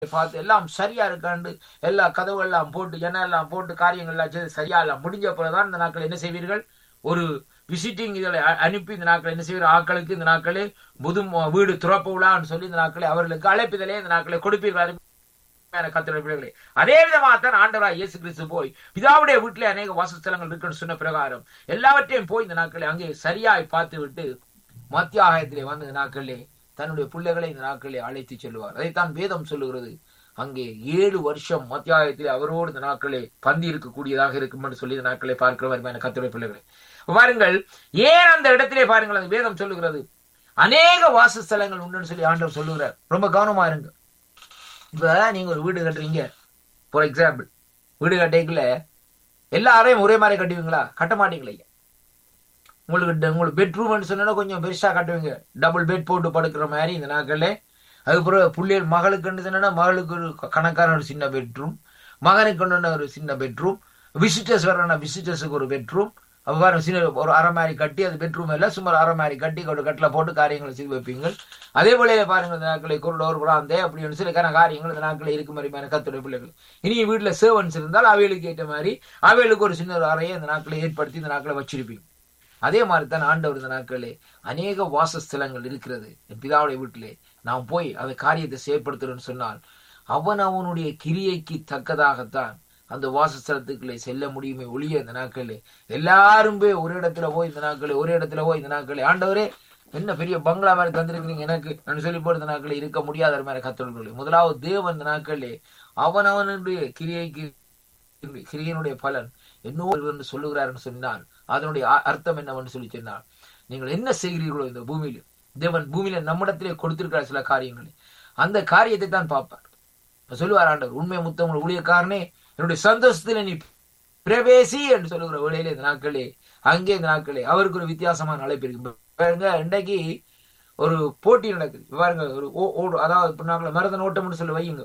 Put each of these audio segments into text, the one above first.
பார்த்து எல்லாம் சரியா இருக்காண்டு எல்லா கதவு எல்லாம் போட்டு ஜன்னல் எல்லாம் போட்டு காரியங்கள் எல்லாம் செய்து சரியா எல்லாம் முடிஞ்ச பிறகுதான் இந்த நாட்கள் என்ன செய்வீர்கள் ஒரு விசிட்டிங் இதில் அனுப்பி இந்த நாட்கள் என்ன செய்வீர்கள் ஆட்களுக்கு இந்த நாட்களே புது வீடு துறப்பு விழான்னு சொல்லி இந்த நாட்களை அவர்களுக்கு அழைப்பிதலே இந்த நாட்களை கொடுப்பீர்கள் கத்திரப்பிள்ளைகளே அதே விதமாகத்தான் ஆண்டவராய் இயேசு கிறிஸ்து போய் பிதாவுடைய வீட்டிலே அநேக வாசஸ்தலங்கள் இருக்குன்னு சொன்ன பிரகாரம் எல்லாவற்றையும் போய் இந்த நாட்களை அங்கே சரியாய் பார்த்து விட்டு மத்திய ஆகாயத்திலே வந்து இந்த நாட்களிலே தன்னுடைய பிள்ளைகளை இந்த நாட்களிலே அழைத்து செல்வார் அதைத்தான் வேதம் சொல்லுகிறது அங்கே ஏழு வருஷம் மத்தியாயத்திலே அவரோடு இந்த நாட்களே பந்தி இருக்கக்கூடியதாக இருக்கும் என்று சொல்லி இந்த நாட்களை பார்க்கிற வருமான கத்துடைய பிள்ளைகளை பாருங்கள் ஏன் அந்த இடத்திலே பாருங்கள் அந்த வேதம் சொல்லுகிறது அநேக வாசஸ்தலங்கள் உண்டுன்னு சொல்லி ஆண்டவர் சொல்லுகிறார் ரொம்ப கவனமா இருங்க இப்ப நீங்க ஒரு வீடு கட்டுறீங்க ஃபார் எக்ஸாம்பிள் வீடு கட்டிக்கல எல்லாரையும் ஒரே மாதிரி கட்டுவீங்களா கட்ட மாட்டீங்களா உங்களுக்கு உங்களுக்கு பெட்ரூம்னு சொன்னா கொஞ்சம் பெருசா கட்டுவீங்க டபுள் பெட் போட்டு படுக்கிற மாதிரி இந்த நாட்கள்ல அதுக்கப்புறம் பிள்ளைகள் மகளுக்கு சொன்னா மகளுக்கு ஒரு கணக்கான ஒரு சின்ன பெட்ரூம் மகனுக்கு ஒரு சின்ன பெட்ரூம் விசிட்டர்ஸ் வரனா விசிட்டர்ஸுக்கு ஒரு பெட்ரூம் அவ்வாறு சின்ன ஒரு அரை மாதிரி கட்டி அது பெட்ரூம் இல்லை சுமார் அரை மாதிரி கட்டி ஒரு கட்டில் போட்டு காரியங்களை செய்து வைப்பீங்க அதே போல பாருங்க இந்த நாட்களை குருடோர் குழாந்தே அப்படின்னு சிலக்கான காரியங்கள் இந்த நாட்களில் இருக்க மாதிரி கத்துடைய பிள்ளைகள் இனி வீட்டில் சேவன்ஸ் இருந்தால் அவைகளுக்கு ஏற்ற மாதிரி அவைகளுக்கு ஒரு சின்ன ஒரு அறையை இந்த நாட்களை ஏற்படுத்தி இந்த நாட்களை வச்சிருப்பீங்க அதே மாதிரி தான் ஆண்டவர் இந்த நாட்களே அநேக வாசஸ்தலங்கள் இருக்கிறது என் பிதாவுடைய வீட்டிலே நாம் போய் அந்த காரியத்தை செயற்படுத்துறோம்னு சொன்னால் அவன் அவனுடைய கிரியைக்கு தக்கதாகத்தான் அந்த வாசஸ்தலத்துக்குள்ளே செல்ல முடியுமே ஒளிய இந்த நாட்களே எல்லாரும் போய் ஒரு இடத்துல போய் இந்த நாட்களே ஒரு இடத்துல போய் இந்த நாட்களே ஆண்டவரே என்ன பெரிய பங்களா மாதிரி தந்திருக்கிறீங்க எனக்கு சொல்லி போட்டு இந்த நாட்களே இருக்க முடியாத மாதிரி கத்தொழில்களே முதலாவது தேவன் இந்த நாட்களே அவன் அவனுடைய கிரியைக்கு கிரியனுடைய பலன் என்னோடு என்று சொல்லுகிறார்னு சொன்னால் அதனுடைய அர்த்தம் என்னவென்று சொல்லி சொன்னால் நீங்கள் என்ன செய்கிறீர்களோ இந்த பூமியில தேவன் பூமியில நம்மிடத்திலே கொடுத்திருக்கிற சில காரியங்களை அந்த காரியத்தை தான் பார்ப்பார் சொல்லுவார் ஆண்டவர் உண்மை முத்தவங்க ஊழியக்காரனே என்னுடைய சந்தோஷத்துல நீ பிரவேசி என்று சொல்லுகிற வேளையில இந்த நாட்களே அங்கே இந்த நாட்களே அவருக்கு ஒரு வித்தியாசமான அழைப்பு இருக்கு பாருங்க இன்றைக்கு ஒரு போட்டி நடக்குது பாருங்க ஒரு ஓடு அதாவது நாங்கள மருதன் ஓட்டம்னு சொல்லி வையுங்க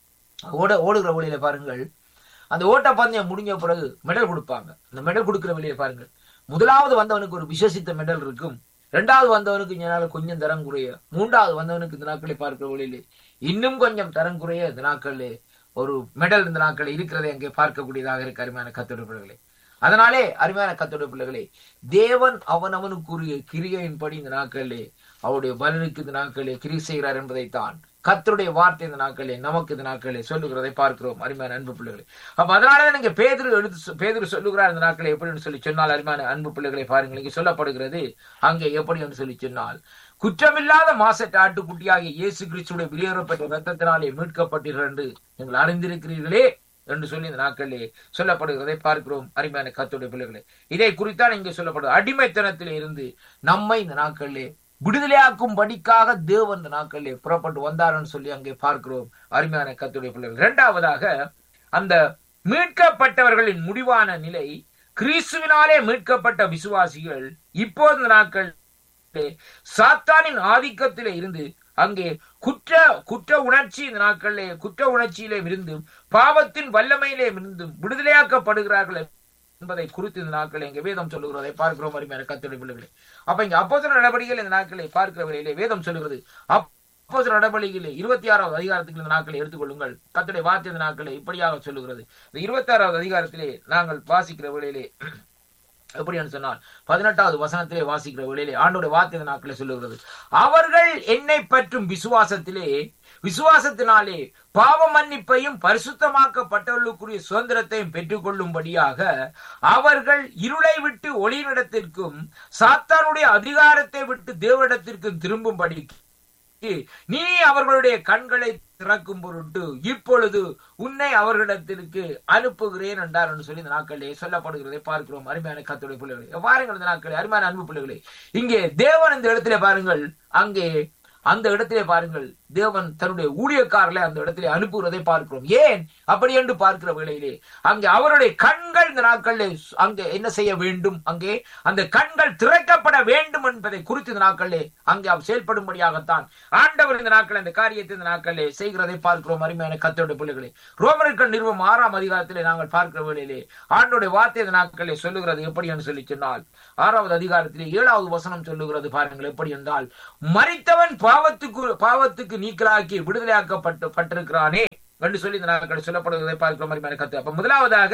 ஓட ஓடுகிற வழியில பாருங்கள் அந்த ஓட்ட பந்தயம் முடிஞ்ச பிறகு மெடல் கொடுப்பாங்க அந்த மெடல் கொடுக்கிற வழியில பாருங்கள் முதலாவது வந்தவனுக்கு ஒரு விசேஷித்த மெடல் இருக்கும் ரெண்டாவது வந்தவனுக்கு இந்த கொஞ்சம் தரம் குறைய மூன்றாவது வந்தவனுக்கு இந்த நாட்களை பார்க்கிற வழியிலே இன்னும் கொஞ்சம் தரம் குறைய இந்த நாட்களிலே ஒரு மெடல் இந்த நாட்கள் இருக்கிறதை அங்கே பார்க்கக்கூடியதாக இருக்கு அருமையான கத்தோட பிள்ளைகளே அதனாலே அருமையான கத்தோட பிள்ளைகளே தேவன் அவன் அவனுக்குரிய கிரியையின்படி இந்த நாட்களிலே அவருடைய பலனுக்கு இந்த நாட்களிலே கிரி செய்கிறார் என்பதைத்தான் கத்தருடைய வார்த்தை இந்த நாட்களே நமக்கு இந்த நாட்களே சொல்லுகிறதை பார்க்கிறோம் அருமையான அன்பு பிள்ளைகளை அப்ப அதனாலதான் நீங்க பேதரு எடுத்து பேதரு சொல்லுகிறார் இந்த நாட்களை எப்படின்னு சொல்லி சொன்னால் அருமையான அன்பு பிள்ளைகளை பாருங்கள் இங்கே சொல்லப்படுகிறது அங்கே எப்படி என்று சொல்லி சொன்னால் குற்றமில்லாத மாசற்ற ஆட்டுக்குட்டியாகிய இயேசு கிறிஸ்துடைய வெளியேறப்பட்ட ரத்தத்தினாலே மீட்கப்பட்டீர்கள் என்று நீங்கள் அறிந்திருக்கிறீர்களே என்று சொல்லி இந்த நாட்களிலே சொல்லப்படுகிறதை பார்க்கிறோம் அருமையான கத்துடைய பிள்ளைகளை இதை குறித்தான் இங்கே சொல்லப்படுது அடிமைத்தனத்திலே இருந்து நம்மை இந்த நாட்களிலே விடுதலையாக்கும் படிக்காக தேவன் இந்த நாட்களிலே புறப்பட்டு வந்தார்னு சொல்லி அங்கே பார்க்கிறோம் அருமையான கத்துடைய பிள்ளைகள் இரண்டாவதாக அந்த மீட்கப்பட்டவர்களின் முடிவான நிலை கிறிஸ்துவினாலே மீட்கப்பட்ட விசுவாசிகள் இப்போது இந்த நாட்கள் சாத்தானின் ஆதிக்கத்திலே இருந்து அங்கே குற்ற குற்ற உணர்ச்சி இந்த நாட்களிலே குற்ற உணர்ச்சியிலே இருந்தும் பாவத்தின் வல்லமையிலே இருந்தும் விடுதலையாக்கப்படுகிறார்கள் என்பதை குறித்து இந்த நாட்களை எங்க வேதம் சொல்லுகிறதை பார்க்கிறோம் அருமையான கத்தோடைய பிள்ளைகளே அப்ப இங்க அப்போ நடவடிக்கைகள் இந்த நாட்களை பார்க்கிற வரையிலே வேதம் சொல்லுகிறது அப்போ நடவடிக்கையிலே இருபத்தி ஆறாவது அதிகாரத்துக்கு இந்த நாட்களை எடுத்துக்கொள்ளுங்கள் கத்துடைய வார்த்தை இந்த நாட்களை இப்படியாக சொல்லுகிறது இந்த இருபத்தி ஆறாவது அதிகாரத்திலே நாங்கள் வாசிக்கிற வேளையிலே எப்படின்னு சொன்னால் பதினெட்டாவது வசனத்திலே வாசிக்கிற வேளையிலே ஆண்டோட வார்த்தை நாட்களை சொல்லுகிறது அவர்கள் என்னை பற்றும் விசுவாசத்திலே விசுவாசத்தினாலே பாவ மன்னிப்பையும் பரிசுத்தமாக்கப்பட்டவர்களுக்குரிய சுதந்திரத்தையும் பெற்றுக்கொள்ளும்படியாக அவர்கள் இருளை விட்டு ஒளியினிடத்திற்கும் சாத்தானுடைய அதிகாரத்தை விட்டு தேவனிடத்திற்கும் திரும்பும்படி நீ அவர்களுடைய கண்களை திறக்கும் பொருட்டு இப்பொழுது உன்னை அவர்களிடத்திற்கு அனுப்புகிறேன் என்றார் என்று சொல்லி இந்த நாட்களிலே சொல்லப்படுகிறதை பார்க்கிறோம் அருமையான கத்துடைய பிள்ளைகளை பாருங்கள் இந்த நாட்களே அருமையான அன்பு பிள்ளைகளை இங்கே தேவன் இந்த இடத்திலே பாருங்கள் அங்கே அந்த இடத்திலே பாருங்கள் தேவன் தன்னுடைய ஊழியக்காரர்களை அந்த இடத்திலே அனுப்புவதை பார்க்கிறோம் ஏன் அப்படி என்று பார்க்கிற வேளையிலே அங்கே அவருடைய கண்கள் இந்த நாட்களிலே அங்கே என்ன செய்ய வேண்டும் அங்கே அந்த கண்கள் திறக்கப்பட வேண்டும் என்பதை குறித்து இந்த நாட்களிலே அங்கே அவர் செயல்படும்படியாகத்தான் ஆண்டவர் இந்த நாட்கள் இந்த காரியத்தை இந்த நாட்களிலே செய்கிறதை பார்க்கிறோம் அருமையான கத்தோட பிள்ளைகளே ரோமர்கள் நிறுவம் ஆறாம் அதிகாரத்திலே நாங்கள் பார்க்கிற வேளையிலே ஆண்டோடைய வார்த்தை இந்த நாட்களிலே சொல்லுகிறது எப்படி என்று சொல்லி சொன்னால் ஆறாவது அதிகாரத்திலே ஏழாவது வசனம் சொல்லுகிறது பாருங்கள் எப்படி என்றால் மறித்தவன் பாவத்துக்கு பாவத்துக்கு நீக்கலாக்கி விடுதலையாக்கப்பட்டு பட்டிருக்கிறானே என்று சொல்லி இந்த நாட்கள் சொல்லப்படுவதை பார்க்கிற மாதிரி கத்து அப்ப முதலாவதாக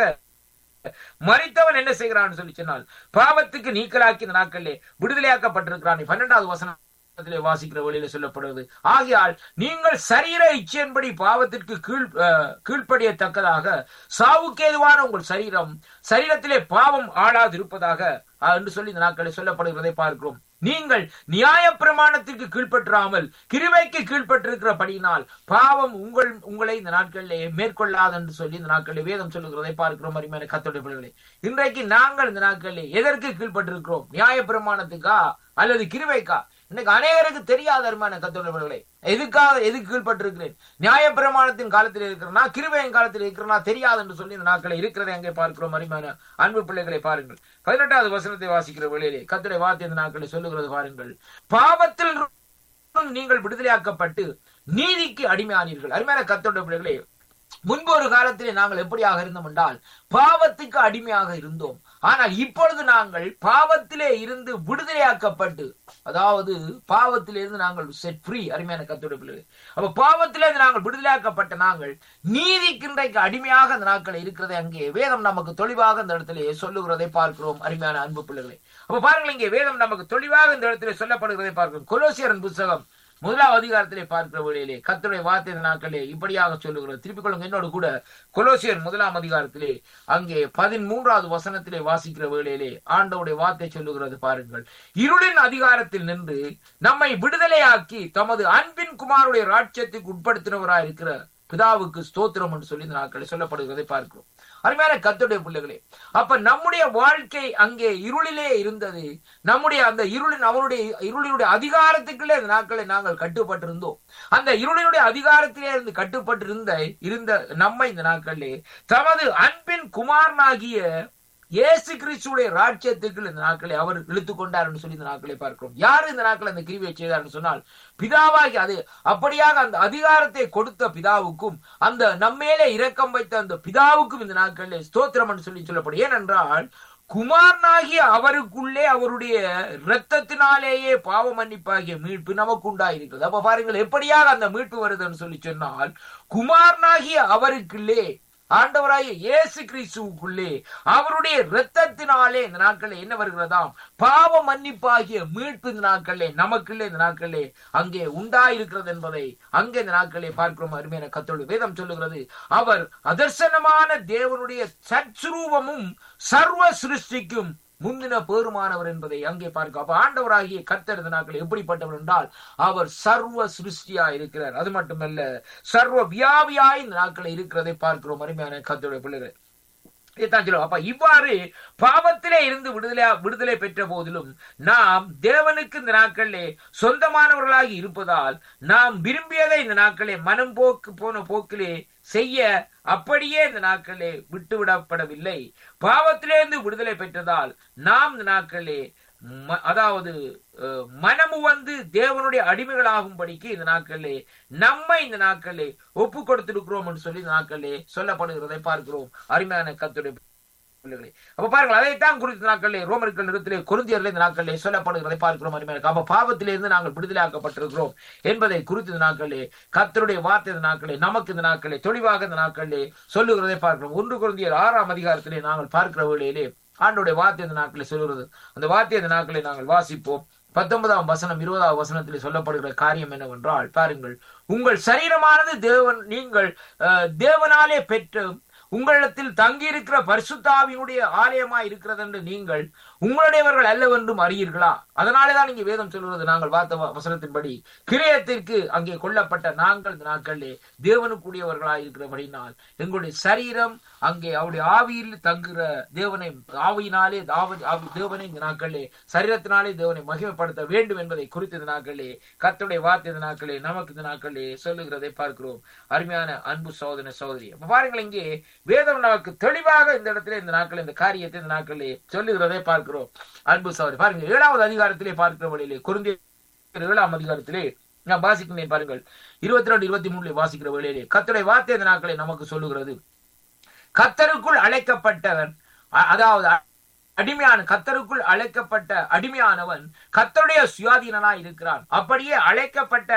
மறித்தவன் என்ன செய்கிறான்னு சொல்லி சொன்னால் பாவத்துக்கு நீக்கலாக்கி இந்த நாட்களிலே விடுதலையாக்கப்பட்டிருக்கிறான் பன்னெண்டாவது வசனத்திலே வாசிக்கிற வழியில சொல்லப்படுவது ஆகையால் நீங்கள் சரீர இச்சையின்படி பாவத்திற்கு கீழ் அஹ், கீழ்ப்படியத்தக்கதாக சாவுக்கேதுவான உங்கள் சரீரம் சரீரத்திலே பாவம் ஆடாதிருப்பதாக அஹ், என்று சொல்லி இந்த நாட்களில் சொல்லப்படுகிறதை பார்க்கிறோம் நீங்கள் நியாய பிரமாணத்திற்கு கீழ்ப்பற்றாமல் கிருபைக்கு கீழ்ப்பட்டிருக்கிறபடியினால் பாவம் உங்கள் உங்களை இந்த நாட்களிலே மேற்கொள்ளாது என்று சொல்லி இந்த நாட்களிலே வேதம் சொல்லுகிறதை பார்க்கிறோம் அருமையான கத்தோடைய பிள்ளைகளே இன்றைக்கு நாங்கள் இந்த நாட்களிலே எதற்கு கீழ்ப்பட்டிருக்கிறோம் நியாய பிரமாணத்துக்கா அல்லது கிருபைக்கா இன்னைக்கு அநேகருக்கு தெரியாத அருமையான கத்தோடைய பிள்ளைகளே எதுக்காக எதுக்கு கீழ்ப்பட்டிருக்கிறேன் நியாய பிரமாணத்தின் காலத்தில் இருக்கிறனா கிருபையின் காலத்தில் இருக்கிறனா தெரியாது என்று சொல்லி இந்த நாட்களை இருக்கிறதை அங்கே பார்க்கிறோம் அருமையான அன்பு பிள்ளைகளை பாருங்கள் பதினெட்டாவது வசனத்தை வாசிக்கிற வேளையிலே கத்துடைய வார்த்தை இந்த நாட்களை சொல்லுகிறது பாருங்கள் பாவத்தில் இருந்தும் நீங்கள் விடுதலையாக்கப்பட்டு நீதிக்கு அடிமையானீர்கள் அருமையான கத்தோட பிள்ளைகளே முன்பு ஒரு காலத்திலே நாங்கள் எப்படியாக இருந்தோம் என்றால் பாவத்துக்கு அடிமையாக இருந்தோம் ஆனால் இப்பொழுது நாங்கள் பாவத்திலே இருந்து விடுதலையாக்கப்பட்டு அதாவது பாவத்திலே இருந்து நாங்கள் செட் ஃப்ரீ அருமையான கத்தோட பிள்ளைகளே அப்ப பாவத்திலே இருந்து நாங்கள் விடுதலையாக்கப்பட்ட நாங்கள் நீதிக்கு இன்றைக்கு அடிமையாக அந்த நாட்கள் இருக்கிறதை அங்கே வேதம் நமக்கு தெளிவாக இந்த இடத்திலே சொல்லுகிறதை பார்க்கிறோம் அருமையான அன்பு பிள்ளைகளை அப்ப பாருங்கள் இங்கே வேதம் நமக்கு தெளிவாக இந்த இடத்திலே சொல்லப்படுகிறதை பார்க்கிறோம் கொலோசியரன் புஸ்தகம் முதலாம் அதிகாரத்திலே பார்க்கிற வழியிலே கத்துடைய வார்த்தை இந்த நாட்களே இப்படியாக சொல்லுகிறது திருப்பிக் கொள்ளுங்க என்னோடு கூட கொலோசியர் முதலாம் அதிகாரத்திலே அங்கே பதிமூன்றாவது வசனத்திலே வாசிக்கிற வேளையிலே ஆண்டவுடைய வார்த்தை சொல்லுகிறது பாருங்கள் இருளின் அதிகாரத்தில் நின்று நம்மை விடுதலையாக்கி தமது அன்பின் குமாருடைய ராட்சியத்துக்கு உட்படுத்தினவராய் இருக்கிற பிதாவுக்கு ஸ்தோத்திரம் என்று சொல்லி இந்த நாட்களை சொல்லப்படுகிறதை பார்க்கிறோம் அருமையான கத்துடைய பிள்ளைகளே அப்ப நம்முடைய வாழ்க்கை அங்கே இருளிலே இருந்தது நம்முடைய அந்த இருளின் அவருடைய இருளினுடைய அதிகாரத்துக்குள்ளே இந்த நாட்களை நாங்கள் கட்டுப்பட்டிருந்தோம் அந்த இருளினுடைய அதிகாரத்திலே இருந்து கட்டுப்பட்டிருந்த இருந்த நம்மை இந்த நாட்களிலே தமது அன்பின் குமாரனாகிய இயேசு கிறிஸ்துடைய ராஜ்யத்துக்கு இந்த நாட்களை அவர் இழுத்து கொண்டார் என்று சொல்லி இந்த நாட்களை பார்க்கிறோம் யார் இந்த நாட்கள் அந்த கிருவியை செய்தார் என்று சொன்னால் பிதாவாகி அது அப்படியாக அந்த அதிகாரத்தை கொடுத்த பிதாவுக்கும் அந்த நம்மேலே இரக்கம் வைத்த அந்த பிதாவுக்கும் இந்த நாட்களில் ஸ்தோத்திரம் என்று சொல்லி சொல்லப்படும் ஏனென்றால் குமாரனாகிய அவருக்குள்ளே அவருடைய இரத்தத்தினாலேயே பாவ மன்னிப்பாகிய மீட்பு நமக்கு உண்டாயிருக்கிறது அப்ப பாருங்கள் எப்படியாக அந்த மீட்பு வருதுன்னு சொல்லி சொன்னால் குமாரனாகிய அவருக்குள்ளே ஆண்டவராய இயேசு கிறிஸ்துவுக்குள்ளே அவருடைய இரத்தத்தினாலே இந்த நாட்களில் என்ன வருகிறதாம் பாவ மன்னிப்பாகிய மீட்பு இந்த நாட்களிலே நமக்குள்ளே இந்த நாட்களிலே அங்கே உண்டாயிருக்கிறது என்பதை அங்கே இந்த நாட்களிலே பார்க்கிறோம் அருமையான கத்தோடு வேதம் சொல்லுகிறது அவர் அதர்சனமான தேவனுடைய சற்சுரூபமும் சர்வ சிருஷ்டிக்கும் முந்தின பேருமானவர் என்பதை அங்கே பார்க்க அப்ப ஆண்டவராகிய கர்த்தர் இந்த நாட்கள் எப்படிப்பட்டவர் என்றால் அவர் சர்வ சிருஷ்டியா இருக்கிறார் அது மட்டுமல்ல சர்வ வியாபியாய் இந்த நாட்களை இருக்கிறதை பார்க்கிறோம் அருமையான கர்த்தருடைய பிள்ளைகள் இதைத்தான் சொல்லுவோம் அப்ப இவ்வாறு பாவத்திலே இருந்து விடுதலை விடுதலை பெற்ற போதிலும் நாம் தேவனுக்கு இந்த நாட்களிலே சொந்தமானவர்களாகி இருப்பதால் நாம் விரும்பியதை இந்த நாட்களே மனம் போக்கு போன போக்கிலே செய்ய அப்படியே இந்த நாட்களே விட்டுவிடப்படவில்லை பாவத்திலிருந்து விடுதலை பெற்றதால் நாம் இந்த நாட்களே ம- அதாவது அஹ், மனமு வந்து தேவனுடைய அடிமைகளாகும்படிக்கு இந்த நாட்களே நம்மை இந்த நாட்களே ஒப்பு கொடுத்திருக்கிறோம் என்று சொல்லி இந்த நாட்களே சொல்லப்படுகிறதை பார்க்கிறோம் அருமையான கத்துடைய பிள்ளைகளே அப்ப பாருங்கள் அதைத்தான் குறித்த நாட்களிலே ரோமர்கள் நிறத்திலே குருந்தியர்ல இந்த நாட்களிலே சொல்லப்படுகிறதை பார்க்கிறோம் அருமையான அப்ப பாவத்திலிருந்து நாங்கள் விடுதலையாக்கப்பட்டிருக்கிறோம் என்பதை குறித்து இந்த நாட்களிலே கர்த்தருடைய வார்த்தை இந்த நாட்களே நமக்கு இந்த நாட்களே தெளிவாக இந்த நாட்களிலே சொல்லுகிறதை பார்க்கிறோம் ஒன்று குருந்தியர் ஆறாம் அதிகாரத்திலே நாங்கள் பார்க்கிற வேளையிலே ஆண்டுடைய வார்த்தை இந்த நாட்களில் சொல்லுகிறது அந்த வார்த்தை இந்த நாட்களை நாங்கள் வாசிப்போம் பத்தொன்பதாம் வசனம் இருபதாம் வசனத்தில் சொல்லப்படுகிற காரியம் என்னவென்றால் பாருங்கள் உங்கள் சரீரமானது தேவன் நீங்கள் அஹ், தேவனாலே பெற்ற உங்களிடத்தில் தங்கியிருக்கிற பரிசுத்தாவினுடைய ஆலயமா இருக்கிறது என்று நீங்கள் உங்களுடையவர்கள் அல்லவென்றும் அறியீர்களா அதனாலேதான் இங்கே வேதம் சொல்கிறது நாங்கள் பார்த்த வ- வசனத்தின்படி கிரயத்திற்கு அங்கே கொல்லப்பட்ட நாங்கள் இந்த நாட்களிலே தேவனுக்குரியவர்களாய் இருக்கிறபடினால் எங்களுடைய சரீரம் அங்கே அவருடைய ஆவியில் தங்குகிற தேவனை ஆவியினாலே தாவ- ஆவி- தேவனை இந்த நாட்களிலே சரீரத்தினாலே தேவனை மகிமைப்படுத்த வேண்டும் என்பதை குறித்து இந்த நாட்களிலே கர்த்தருடைய வார்த்தை இந்த நாட்களே நமக்கு இந்த நாட்களிலே சொல்லுகிறதை பார்க்கிறோம் அருமையான அன்பு சோதனை சோதரி அப்ப பாருங்கள் இங்கே வேதம் நமக்கு தெளிவாக இந்த இடத்துல இந்த நாட்கள் இந்த காரியத்தை இந்த நாட்களிலே சொல்லுகிறதை பார்க்கிறோம் அன்பு சோதரி பாருங்க ஏழாவது அதிகாரத்திலே பார்க்கிற வழியிலே குருந்திய ஏழாம் அதிகாரத்திலே நான் வாசிக்கிறேன் பாருங்கள் இருபத்தி ரெண்டு இருபத்தி மூணுல வாசிக்கிற வேளையிலே கர்த்தருடைய வார்த்தை இந்த நாட்களை நமக்கு சொல்லுகிறது கத்தருக்குள் அழைக்கப்பட்டவன் அ- அதாவது அ- அடிமையான கத்தருக்குள் அழைக்கப்பட்ட அடிமையானவன் கத்தருடைய சுயாதீனனாய் இருக்கிறான் அப்படியே அழைக்கப்பட்ட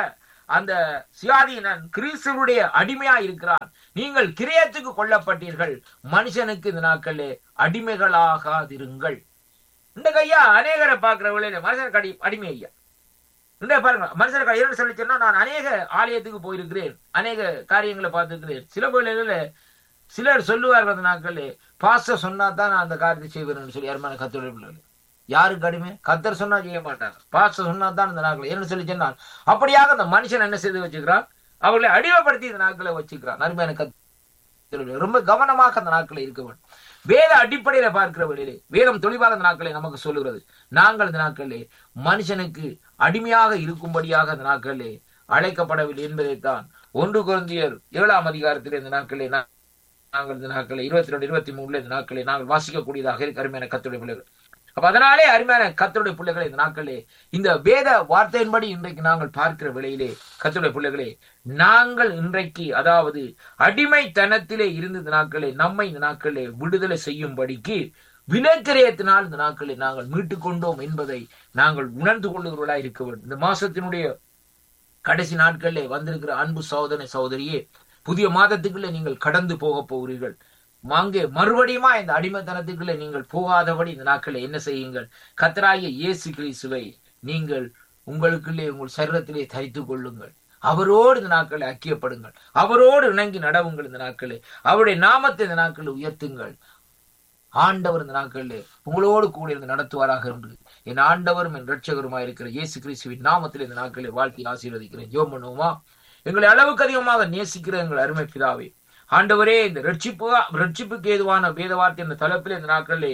அந்த சுயாதீனன் கிறிஸ்துவுடைய அடிமையா இருக்கிறான் நீங்கள் கிரியத்துக்கு கொல்லப்பட்டீர்கள் மனுஷனுக்கு இந்த நாட்களே அடிமைகளாகாதிருங்கள் இந்த கையா அநேகரை பார்க்கிற வேளையில மனுஷனுக்கு அடி அடிமை ஐயா இந்த பாருங்க மனுஷனுக்கு என்ன சொல்லி சொன்னா நான் அநேக ஆலயத்துக்கு போயிருக்கிறேன் அநேக காரியங்களை பார்த்திருக்கிறேன் சில வேளையில சிலர் சொல்லுவார்கள் அந்த நாட்களே பாஸ்டர் சொன்னா தான் நான் அந்த காரியத்தை செய்வேன் சொல்லி யாருமான கத்தோட பிள்ளைகள் யாருக்கு அடிமை கத்தர் சொன்னா செய்ய மாட்டாங்க பாஸ்டர் சொன்னா தான் இந்த நாட்கள் என்ன சொல்லி சொன்னால் அப்படியாக அந்த மனுஷன் என்ன செய்து வச்சுக்கிறான் அவர்களை அடிமைப்படுத்தி இந்த நாட்களை வச்சுக்கிறான் அருமையான கத்தர் ரொம்ப கவனமாக அந்த நாட்களை இருக்க வேண்டும் வேத அடிப்படையில பார்க்கிற வழியிலே வேதம் தெளிவாக இந்த நாட்களை நமக்கு சொல்லுகிறது நாங்கள் இந்த நாட்களிலே மனுஷனுக்கு அடிமையாக இருக்கும்படியாக இந்த நாட்களிலே அழைக்கப்படவில்லை என்பதைத்தான் ஒன்று குழந்தையர் ஏழாம் அதிகாரத்தில் இந்த நாட்களிலே நாங்கள் இந்த நாட்களை இருபத்தி ரெண்டு இருபத்தி மூணுல இந்த நாட்களை நாங்கள் வாசிக்கக்கூடியதாக இருக்கு அருமையான கத்துடைய பிள்ளைகள் அப்ப அதனாலே அருமையான கத்தருடைய பிள்ளைகளை இந்த நாட்களே இந்த வேத வார்த்தையின்படி இன்றைக்கு நாங்கள் பார்க்கிற வேளையிலே கத்தருடைய பிள்ளைகளே நாங்கள் இன்றைக்கு அதாவது அடிமைத்தனத்திலே இருந்த இந்த நாட்களே நம்மை இந்த நாட்களே விடுதலை செய்யும்படிக்கு விலக்கிரயத்தினால் இந்த நாட்களை நாங்கள் மீட்டுக் கொண்டோம் என்பதை நாங்கள் உணர்ந்து கொள்ளுகிறவர்களா இருக்க வேண்டும் இந்த மாசத்தினுடைய கடைசி நாட்களிலே வந்திருக்கிற அன்பு சகோதர சகோதரியே புதிய மாதத்துக்குள்ளே நீங்கள் கடந்து போக போகிறீர்கள் அங்கே மறுபடியுமா இந்த அடிமைத்தனத்துக்குள்ளே நீங்கள் போகாதபடி இந்த நாட்களை என்ன செய்யுங்கள் கத்தராகிய இயேசு கிறிஸ்துவை நீங்கள் உங்களுக்குள்ளே உங்கள் சரீரத்திலே தரித்துக் கொள்ளுங்கள் அவரோடு இந்த நாட்களை ஐக்கியப்படுங்கள் அவரோடு இணங்கி நடவுங்கள் இந்த நாட்களை அவருடைய நாமத்தை இந்த நாட்களை உயர்த்துங்கள் ஆண்டவர் இந்த நாட்களில் உங்களோடு கூட இருந்து நடத்துவாராக என்று என் ஆண்டவரும் என் ரட்சகருமாய் இருக்கிற இயேசு கிறிஸ்துவின் நாமத்தில் இந்த நாட்களை வாழ்த்தி ஆசீர்வதிக்கிறேன் ஜோம் பண்ணுவோமா எங்களை அளவுக்கு அதிகமாக நேசிக்கிற எங்கள் அருமை பிதாவே ஆண்டவரே இந்த ரட்சிப்பு ரட்சிப்புக்கு ஏதுவான வேத வார்த்தை என்ற தலைப்பில் இந்த நாட்களிலே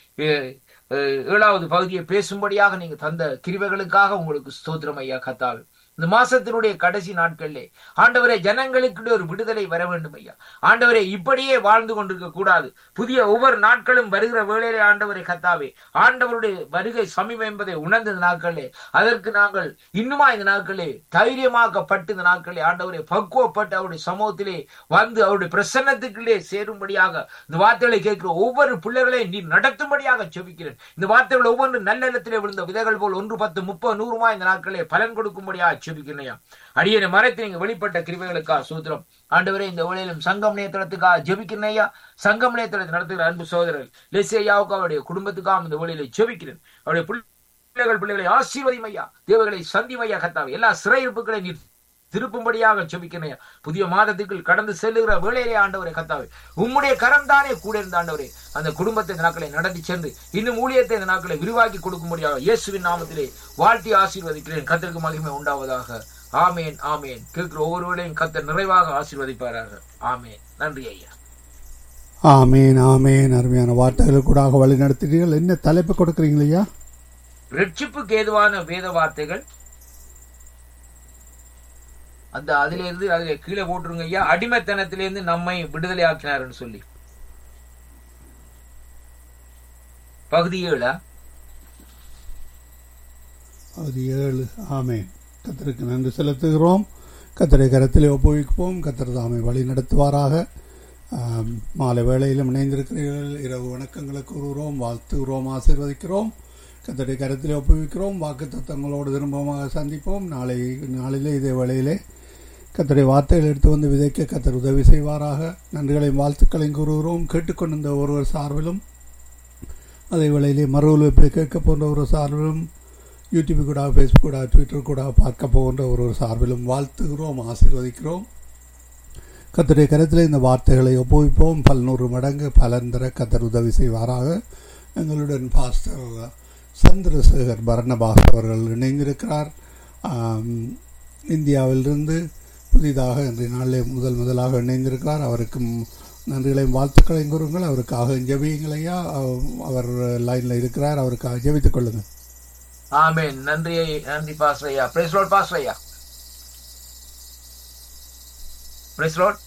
ஏழாவது பகுதியை பேசும்படியாக நீங்க தந்த கிருவைகளுக்காக உங்களுக்கு ஸ்தோத்திரம் ஐயா கத்தாவே இந்த மாசத்தினுடைய கடைசி நாட்களிலே ஆண்டவரே ஜனங்களுக்கு ஒரு விடுதலை வர வேண்டும் ஐயா ஆண்டவரே இப்படியே வாழ்ந்து கொண்டிருக்க கூடாது புதிய ஒவ்வொரு நாட்களும் வருகிற வேளையிலே ஆண்டவரை கத்தாவே ஆண்டவருடைய வருகை சமீபம் என்பதை உணர்ந்த நாட்களே அதற்கு நாங்கள் இன்னுமா இந்த நாட்களே தைரியமாக்கப்பட்டு இந்த நாட்களே ஆண்டவரை பக்குவப்பட்டு அவருடைய சமூகத்திலே வந்து அவருடைய பிரசன்னத்துக்குள்ளே சேரும்படியாக இந்த வார்த்தைகளை கேட்கிற ஒவ்வொரு பிள்ளைகளையும் நீ நடத்தும்படியாக செபிக்கிறேன் இந்த வார்த்தைகள் ஒவ்வொன்று நல்ல இடத்திலே விழுந்த விதைகள் போல் ஒன்று பத்து முப்பது நூறுமா இந்த நாட்களே பலன் கொடுக்கும்படியாக செபிக்கிறனையா அடியனை மறைத்து நீங்க வெளிப்பட்ட கிருவைகளுக்கா சூத்திரம் ஆண்டவரே இந்த வேளையிலும் சங்கம் நேத்திரத்துக்காக ஜெபிக்கிறனையா சங்கம் நேத்திரத்தை நடத்துகிற அன்பு சோதரர் லெசையாவுக்கு அவருடைய குடும்பத்துக்காக இந்த வேளையில ஜெபிக்கிறேன் அவருடைய பிள்ளைகள் பிள்ளைகளை ஆசீர்வதிம் ஐயா தேவைகளை சந்திமையா கத்தாவை எல்லா சிறையிருப்புகளை நீ திருப்பும்படியாக செபிக்கிறேன் புதிய மாதத்துக்குள் கடந்து செல்லுகிற வேளையிலே ஆண்டவரை கத்தாவே உம்முடைய கரம் தானே கூட இருந்த ஆண்டவரே அந்த குடும்பத்தை இந்த நாட்களை நடத்தி சென்று இன்னும் ஊழியத்தை இந்த நாட்களை விரிவாக்கி கொடுக்கும்படியாக இயேசுவின் நாமத்திலே வாழ்த்தி ஆசீர்வதிக்கிறேன் கத்திற்கு மகிமை உண்டாவதாக ஆமேன் ஆமேன் கேட்கிற ஒவ்வொருவரையும் கத்தர் நிறைவாக ஆசீர்வதிப்பாராக ஆமேன் நன்றி ஐயா ஆமேன் ஆமேன் அருமையான வார்த்தைகள் கூட வழி நடத்துகிறீர்கள் என்ன தலைப்பு கொடுக்குறீங்க ஐயா ரட்சிப்புக்கு ஏதுவான வேத வார்த்தைகள் அந்த அதுல இருந்து அதுல கீழே போட்டுருங்க ஐயா அடிமைத்தனத்திலிருந்து நம்மை விடுதலை ஆக்கினார்னு சொல்லி பகுதி ஏழா அது ஏழு ஆமேன் கத்தருக்கு நன்றி செலுத்துகிறோம் கத்தரை கரத்திலே ஒப்புவிப்போம் கத்தர் தாமை வழி நடத்துவாராக ஆம், மாலை வேளையிலும் இணைந்திருக்கிறீர்கள் இரவு வணக்கங்களை கூறுகிறோம் வாழ்த்துகிறோம் ஆசீர்வதிக்கிறோம் கத்தரை கரத்திலே ஒப்புவிக்கிறோம் வாக்கு தத்தங்களோடு திரும்பமாக சந்திப்போம் நாளை நாளிலே இதே வேளையிலே கத்தரை வார்த்தைகள் எடுத்து வந்து விதைக்க கத்தர் உதவி செய்வாராக நன்றிகளையும் வாழ்த்துக்களையும் கூறுகிறோம் கேட்டுக்கொண்டிருந்த ஒருவர் சார்பிலும் அதே வேளையிலே மறு ஒலிபரப்பை கேட்க போன்ற ஒரு சார்பிலும் யூடியூப் கூட ஃபேஸ்புக் கூட ட்விட்டர் கூட பார்க்க போகின்ற ஒரு ஒரு சார்பிலும் வாழ்த்துகிறோம் ஆசீர்வதிக்கிறோம் கத்தருடைய கருத்தில் இந்த வார்த்தைகளை ஒப்புவிப்போம் பல்நூறு மடங்கு பலன் தர கத்தர் உதவி செய்வாராக எங்களுடன் பாஸ்டர் சந்திரசேகர் பரணபாஸ் அவர்கள் இணைந்திருக்கிறார் ஆம், இந்தியாவிலிருந்து புதிதாக இன்றைய நாளிலே முதல் முதலாக இணைந்திருக்கிறார் அவருக்கும் நன்றிகளையும் வாழ்த்துக்களையும் கூறுங்கள் அவருக்காக ஜெபியுங்களையா அவர் லைனில் இருக்கிறார் அவருக்காக ஜெபித்துக் கொள்ளுங்கள் ஆமேன் நன்றி நன்றி பாஸ்டர் ஐயா பிரைஸ் லார்ட் பாஸ்டர் ஐயா பிரைஸ் லார்ட்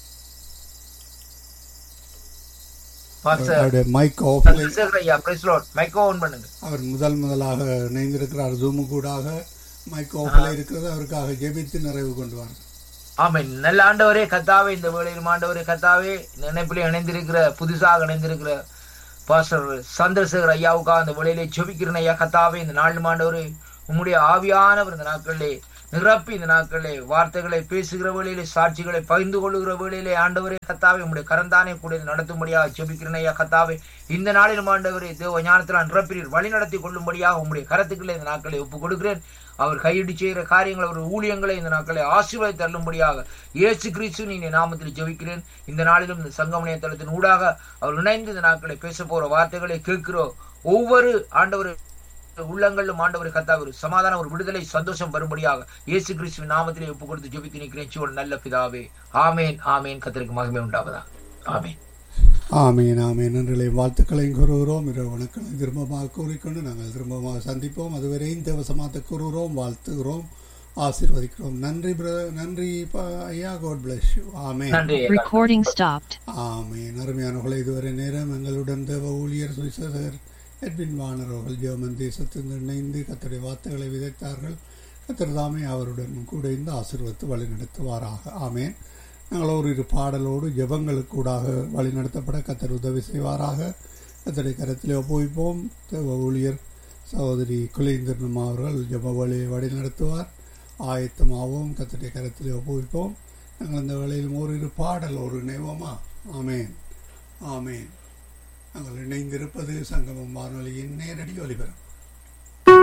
பாஸ்டர் அவருடைய மைக் ஆஃபில் சந்திரசேகர் ஐயா பிரைஸ் லார்ட் மைக்கோ ஆன் பண்ணுங்க அவர் முதல் முதலாக இணைந்திருக்கிறார் ஜூமு கூடாக மைக் ஆஃபில் இருக்கிறது அவருக்காக ஜெபித்து நிறைவு கொண்டு வாருங்கள் ஆமென் நல்ல ஆண்டவரே கத்தாவே இந்த வேளையிலும் ஆண்டவரே கத்தாவே நினைப்பிலே இணைந்திருக்கிற புதுசாக இணைந்திருக்கிற பாஸ்டர் சந்திரசேகர் ஐயாவுக்காக அந்த வேளையிலே ஜெபிக்கிறேன் ஐயா கத்தாவே இந்த நாலு ஆண்டவரே உம்முடைய ஆவியானவர் இந்த நாட்களிலே நிரப்பி இந்த நாட்களே வார்த்தைகளை பேசுகிற வேளையிலே சாட்சிகளை பகிர்ந்து கொள்ளுகிற வேளையிலே ஆண்டவரே கத்தாவே உங்களுடைய கரந்தானே கூட இதை நடத்தும்படியாக ஜெபிக்கிறேன் ஐயா கத்தாவே இந்த நாளிலும் ஆண்டவரே தேவ ஞானத்தில் நிரப்பினீர் வழி நடத்தி கொள்ளும்படியாக உங்களுடைய கரத்துக்களை இந்த நாட்களை ஒப்புக் கொடுக்கிறேன் அவர் கையிட்டு செய்கிற காரியங்களை அவர் ஊழியங்களை இந்த நாட்களை ஆசீர்வாதி தள்ளும்படியாக இயேசு கிறிஸ்து நீ நாமத்தில் ஜெபிக்கிறேன் இந்த நாளிலும் இந்த சங்கமனிய தளத்தின் ஊடாக அவர் இணைந்து இந்த நாட்களை பேச போற வார்த்தைகளை கேட்கிறோம் ஒவ்வொரு ஆண்டவர் உள்ளங்களிலும் ஆண்டவர் கத்தாവ് ஒரு சமாதான ஒரு விடுதலை சந்தோஷம் வரும்படியாக இயேசு கிறிஸ்துவின் நாமத்திலே ஒப்பு கொடுத்து ஜெபித்து நிற்கிறேன் சிவன் நல்ல பிதாவே ஆமேன் ஆமேன் கத்திற்கு மகிமை உண்டாவதா ஆமேன் ஆமீன் ஆமீன் நன்றிகளை வாழ்த்துக்களையும் கூறுகிறோம் இரவு வணக்கங்களை திரும்பமாக கூறிக்கொண்டு நாங்கள் திரும்பமாக சந்திப்போம் அதுவரையும் தேவசமாத்த கூறுகிறோம் வாழ்த்துகிறோம் ஆசீர்வதிக்கிறோம் நன்றி பிர- நன்றி ப- ஐயா காட் பிளஸ் யூ ஆமேன் நன்றி Recording stopped. ஆமேன் அருமையானவர்களை இதுவரை நேரம் எங்களுடன் தேவ ஊழியர் சுவிசேஷகர் எட்வின் வாணர் அவர்கள் ஜெர்மன் தேசத்திலிருந்து இணைந்து கத்தருடைய வார்த்தைகளை விதைத்தார்கள் கத்தர் தாமே அவருடன் கூட இந்த ஆசீர்வத்து வழிநடத்துவாராக ஆமேன் நாங்கள் ஒரு இரு பாடலோடு ஜெபங்களுக்கூடாக வழிநடத்தப்பட கத்தர் உதவி செய்வாராக கத்தரை கரத்திலே ஒப்புவிப்போம் தேவ ஊழியர் சகோதரி குலேந்திரனும் அவர்கள் ஜெப வழியை வழிநடத்துவார் ஆயத்தமாகவும் கத்தரை கரத்திலே ஒப்புவிப்போம் நாங்கள் அந்த வேளையில் ஓரிரு பாடல் ஒரு நினைவோமா ஆமேன் ஆமேன் நாங்கள் இணைந்திருப்பது சங்கமம் வானொலியின் நேரடி ஒலிபரம்